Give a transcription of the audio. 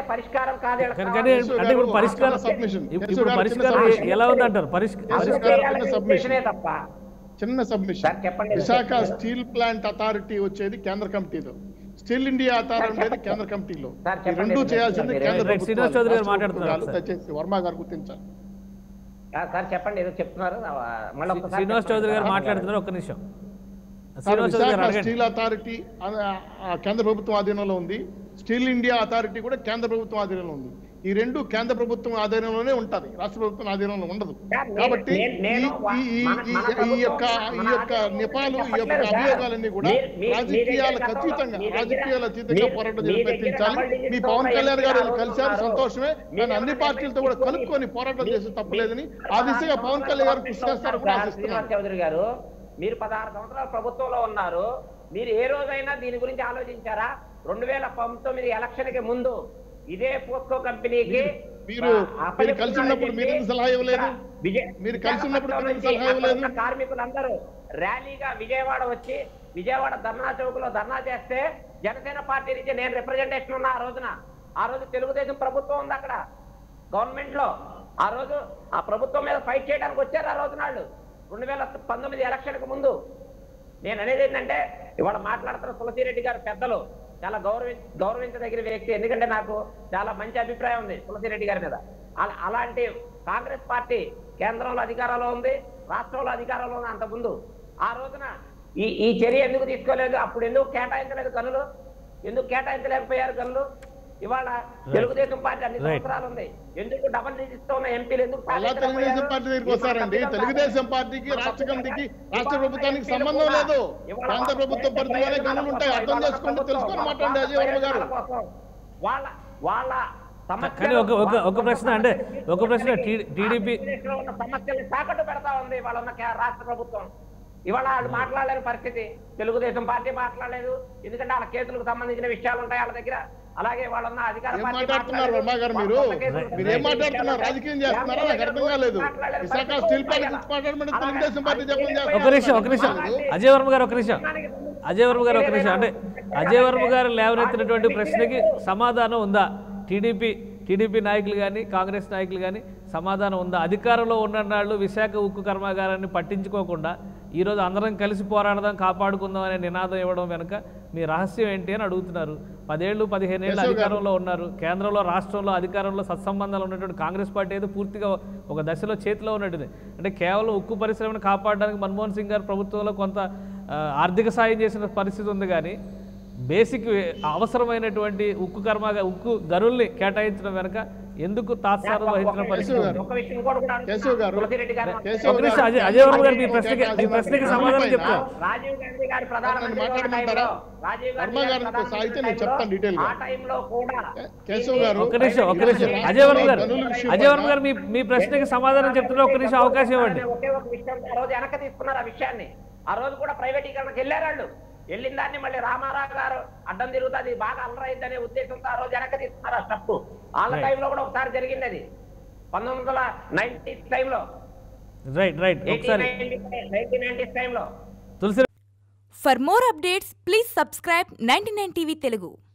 పరిష్కారం కాదు వీళ్ళకి కానీ కావాలి. కానీ అంటే ఇప్పుడు పరిష్కారం submission. ఇప్పుడు కేశవ్ గారు పరిష్కారం చిన్న ఏ- submission. ఎలా ఉంది అంటారు పరిష్కారం కేశవ్ అభివృద్ధి గారు చేయాలనే చిన్న submission. ఉద్దేశమే తప్ప చిన్న సబ్మిషన్ సార్ చెప్పండి. విశాఖ స్టీల్ ప్లాంట్ అథారిటీ వచ్చేది కేంద్ర కమిటీలో స్టీల్ ఇండియా అథారిటీ సార్ ఉండేది చెప్పండి. కేంద్ర కమిటీలో సార్ ఈ చెప్పండి. రెండు చేయాల్సింది సార్ కేంద్ర రైట్, ప్రభుత్వాలు. శ్రీనివాస్ చౌదరి గారు రాష్ట్ర మాట్లాడుతున్నారు ప్రభుత్వాలు సార్. దయచేసి వర్మ గారు గుర్తించాలి ఆ, సార్ చెప్పండి ఏదో చెప్తున్నారు ఆ, మళ్ళీ ఒక్కసారి శ్రీనివాస్ చెప్పండి. చౌదరి గారు మాట్లాడుతున్నారు ఒక్క నిమిషం సార్ శ్రీనివాస్ చౌదరి గారు విశాఖ అడగండి స్టీల్ అథారిటీ ఆ- ఆ కేంద్ర ప్రభుత్వం ఆధీనంలో ఉంది స్టీల్ ఇండియా అథారిటీ కూడా కేంద్ర ప్రభుత్వం ఆధీనంలో ఉంది ఈ రెండు కేంద్ర ప్రభుత్వం ఆధీనంలోనే ఉంటది రాష్ట్ర ప్రభుత్వం ఆధీనంలో ఉండదు సార్, నేను- కాబట్టి నేను- నేను ఈ- ఈ- మన- ఈ- మన ఈ- ఈ ప్రభుత్వం- యొక్క ఈ మన యొక్క ఆధీనంలో నెపాలు ఈ యొక్క చెప్పట్లేదు సార్. అభియోగాలన్నీ కూడా మీ- మీ- మీ రాజకీయాలకు దగ్గర అతీతంగా మీ దగ్గర- రాజకీయాల అతీతంగా మీ- పోరాటం మీ దగ్గర ప్రయత్నించాలి డబల్ డిజిట్ మీ తో పవన్ ఉన్న కళ్యాణ్ గారు ఎంపీలు కలిశారు ఉన్నారు. సంతోషమే మీరు కానీ అన్ని ఎవరైనా పార్టీలతో కూడా తీసుకొని- కలుపుకొని పోరాటం మీ- చేసి తప్పలేదని మీ- ఆ దిశగా పవన్ కళ్యాణ్ గారు కృషి చేస్తారని కూడా సార్, ఆశిస్తున్నాను శ్రీనివాస్ చౌదరి గారు మీరు పదహారు సంవత్సరాల ప్రభుత్వంలో ఉన్నారు మీరు ఏ రోజైనా దీని గురించి ఆలోచించారా రెండు వేల పంతొమ్మిది ఎలక్షన్ కి ముందు ఇదే పోస్కో కంపెనీకి మీరు- మీరు కలిసి ఉన్నప్పుడు మీరు ఎందుకు సలహా ఇవ్వలేదు? మీరు కలిసి ఉన్నప్పుడు మీరు ఎందుకు సలహా ఇవ్వలేదు? కార్మికులందరూ ర్యాలీగా విజయవాడ వచ్చి విజయవాడ ధర్నా చౌక్ లో ధర్నా చేస్తే జనసేన పార్టీ నుంచి నేను రిప్రజెంటేషన్ ఉన్నా ఆ రోజున ఆ రోజు తెలుగుదేశం ప్రభుత్వం ఉంది అక్కడ గవర్నమెంట్ లో ఆ రోజు ఆ ప్రభుత్వం మీద ఫైట్ చేయడానికి వచ్చారు ఆ రోజు నాళ్ళు రెండు వేల పంతొమ్మిది ఎలక్షన్ కు ముందు నేను అనేది ఏంటంటే ఇవాళ మాట్లాడుతున్న తులసిరెడ్డి గారు పెద్దలు చాలా గౌరవి గౌరవించదగిన వ్యక్తి ఎందుకంటే నాకు చాలా మంచి అభిప్రాయం ఉంది తులసిరెడ్డి గారి మీద అలా అలాంటి కాంగ్రెస్ పార్టీ కేంద్రంలో అధికారంలో ఉంది రాష్ట్రంలో అధికారంలో ఉంది అంత ముందు ఆ రోజున ఈ ఈ చర్య ఎందుకు తీసుకోలేదు అప్పుడు ఎందుకు కేటాయించలేదు గనులు ఎందుకు కేటాయించలేకపోయారు గనులు ఇవాళ తెలుగుదేశం పార్టీ అన్ని Right. సంవత్సరాలు ఉంది ఎందుకు డబల్ డిజిట్ ఉన్న ఎంపీలు ఎందుకు అలా తెలుగుదేశం పార్టీ దగ్గరికి వస్తారండి తెలుగుదేశం పార్టీకి రాష్ట్ర కమిటీకి రాష్ట్ర ప్రభుత్వానికి సంబంధం లేదు కేంద్ర ప్రభుత్వ పరిధిలోనే గనులు ఉంటాయి అర్థం చేసుకుంటూ తెలుసుకొని మాట్లాడండి అజయ్ వర్మ గారు వాళ్ళ వాళ్ళ కానీ ఒక ఒక ఒక ప్రశ్న అంటే ఒక ప్రశ్న టీడీపీ ఆంధ్రప్రదేశ్లో ఉన్న సమస్యల్ని తాకట్టు పెడతా ఉంది వాళ్ళ ఉన్న కే- రాష్ట్ర ప్రభుత్వం ఇవాళ వాళ్ళు మాట్లాడలేని పరిస్థితి తెలుగుదేశం పార్టీ మాట్లాడలేదు ఎందుకంటే వాళ్ళ కేసులకు సంబంధించిన విషయాలు ఉంటాయి వాళ్ళ దగ్గర అలాగే వాళ్ళ ఉన్న అధికార ఏం పార్టీ మాట్లాడుతున్నారు మాట్లాడలేదు. వర్మ గారు మీరు వాళ్ళ కేసులకు మీరు ఏం మాట్లాడుతున్నారు రాజకీయం చేస్తున్నారా నాకు అర్థం కాలేదు మాట్లాడలేని విశాఖ పరిస్థితి స్టీల్ ప్లాంట్ ఉంది. గురించి మాట్లాడమంటే అలాగే తెలుగుదేశం పార్టీ చెప్పని అది ఒక నిమిషం ఒక నిమిషం అజయ్ వర్మ గారు ఒక నిమిషం అజయ్ వర్మ గారు ఒక నిమిషం అంటే అజయ్ వర్మ గారు లేవనెత్తినటువంటి ప్రశ్నకి సమాధానం ఉందా టీడీపీ టీడీపీ నాయకులు కానీ కాంగ్రెస్ నాయకులు కానీ సమాధానం ఉందా అధికారంలో ఉన్ననాళ్ళు విశాఖ ఉక్కు కర్మాగారాన్ని పట్టించుకోకుండా ఈరోజు అందరం కలిసి పోరాడదాం కాపాడుకుందాం అనే నినాదం ఇవ్వడం వెనుక మీ రహస్యం ఏంటి అని అడుగుతున్నారు పదేళ్ళు పదిహేను ఏళ్ళు కేశవ్ గారు. అధికారంలో ఉన్నారు కేంద్రంలో రాష్ట్రంలో అధికారంలో సత్సంబంధాలు ఉన్నటువంటి కాంగ్రెస్ పార్టీ అయితే పూర్తిగా ఒక దశలో చేతిలో ఉన్నట్టుది అంటే కేవలం ఉక్కు పరిశ్రమను కాపాడడానికి మన్మోహన్ సింగ్ గారు ప్రభుత్వంలో కొంత ఆ, ఆర్థిక సాయం చేసిన పరిస్థితి ఉంది కానీ బేసిక్ అవసరమైనటువంటి ఉక్కు కర్మగా ఉక్కు గనుల్ని కేటాయించడం వెనుక ఎందుకు తాత్సారం వహించిన పరిస్థితి ఉంది ఒక విషయం కూడా కూడా కేశవ్ గారు తులసిరెడ్డి గారు కేశవ్ ఒక నిమిషం అజయ్ అజయ్ వర్మ గారు మీ ప్రశ్నకి మీ ప్రశ్నకి సమాధానం చెప్తారు రాజీవ్ గాంధీ గారి నన్ను ప్రధానమంత్రి ఉన్న మాట్లాడమంటారా? టైంలో, రాజీవ్ గాంధీ వర్మ గారి గారితో ప్రధానమంత్రి సాహిత్యం నేను టైంలో, చెప్తాను డీటెయిల్ గా. ఆ టైంలో కూడా కేశవ్ గారు ఒక్క నిమిషం ఒక్క నిమిషం రాష్ట్రంలో అజయ్ వర్మ గారు గనుల విషయం అజయ్ వర్మ పైన గారు మీ మీ ప్రశ్నకి సమాధానం చెప్తున్నారు ఒక్క నిమిషం అవకాశం ఇవ్వండి ఒకే ఒక విషయం ఆ రోజు వెనక తీసుకున్నారు ఆ విషయాన్ని ఆ రోజు కూడా ప్రైవేటీకరణకు వెళ్ళారు వాళ్ళు వెళ్ళిన దాన్ని మళ్ళీ రామారావు గారు అడ్డం తిరుగుతుంది బాగా అల్లరైద్దనే ఉద్దేశంతో ఆ రోజు వెనక తీసుకున్నారు ఆ స్టెప్ వాళ్ళ Right. టైంలో కూడా ఒకసారి జరిగింది అది పంతొమ్మిది వందల నైన్టీ టైంలో రైట్ రైట్ ఒకసారి నైన్టీన్ నైన్టీ టైంలో తులసి For more updates, please subscribe 99 TV Telugu.